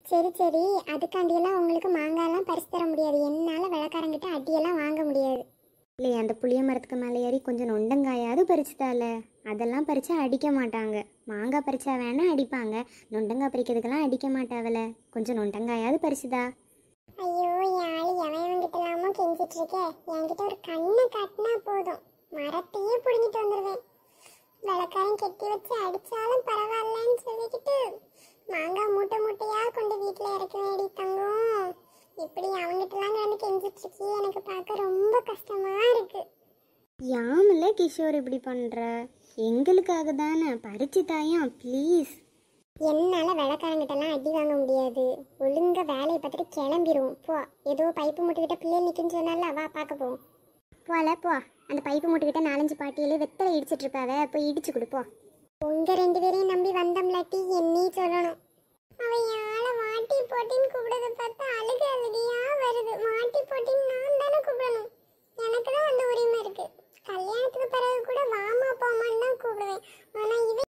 சரி சரி அதுக்காண்டியெல்லாம் உங்களுக்கு மாங்காய்லாம் பறிச்சு தர முடியாது என்னால் விளக்காரங்கிட்ட அடியெல்லாம் வாங்க முடியாது இல்லை அந்த புளிய மரத்துக்கு மேலே ஏறி கொஞ்சம் நொண்டங்காயாவது பறிச்சுதால அதெல்லாம் பறிச்சா அடிக்க மாட்டாங்க மாங்காய் பறிச்சா வேணா அடிப்பாங்க நொண்டங்காய் பறிக்கிறதுக்கெல்லாம் அடிக்க மாட்டாவல கொஞ்சம் நொண்டங்காயாவது பறிச்சுதா ஐயோ என் ஆளு எவன்கிட்ட இல்லாம கெஞ்சிட்டு இருக்கே என்கிட்ட ஒரு கண்ணை காட்டினா போதும் மரத்தையே பிடுங்கிட்டு வந்துடுவேன் விளக்காரம் கெட்டி வச்சு அடிச்சாலும் பரவாயில்லன்னு சொல்லிக்கிட்டு மாங்காய் மூட்டை மூட்டையா கொண்டு வீட்டுல இறக்க வேண்டி தங்கம் இப்படி அவங்கிட்டலாம் கிடந்து கெஞ்சிட்டு இருக்கி எனக்கு பார்க்க ரொம்ப கஷ்டமா இருக்கு யாமில்ல கிஷோர் இப்படி பண்ணுற எங்களுக்காக தானே பறிச்சு தாயா ப்ளீஸ் என்னால விளக்காரங்கிட்டலாம் அடி வாங்க முடியாது ஒழுங்கா வேலையை பார்த்துட்டு கிளம்பிடுவோம் போ ஏதோ பைப்பு முட்டுக்கிட்ட பிள்ளை நிற்குன்னு சொன்னால வா பார்க்க போவோம் போல போ அந்த பைப்பு மூட்டுக்கிட்ட நாலஞ்சு பாட்டியிலே வெத்தலை இடிச்சிட்டு இருப்பாவ போய் இடிச்சு கொடுப்போம் உங்க ரெண்டு பேரையும் நம்பி வந்தம்லாட்டி என்னையும் சொல்லணும் அவன் யாழ மாட்டி போட்டின்னு கூப்பிடுறத பார்த்தா அழுக அழுகையா வருது மாட்டி போட்டின்னு நான் தானே கூப்பிடணும் எனக்கு தான் அந்த உரிமை இருக்கு கல்யாணத்துக்கு பிறகு கூட வாமா போமான்னு தான் கூப்பிடுவேன் ஆனா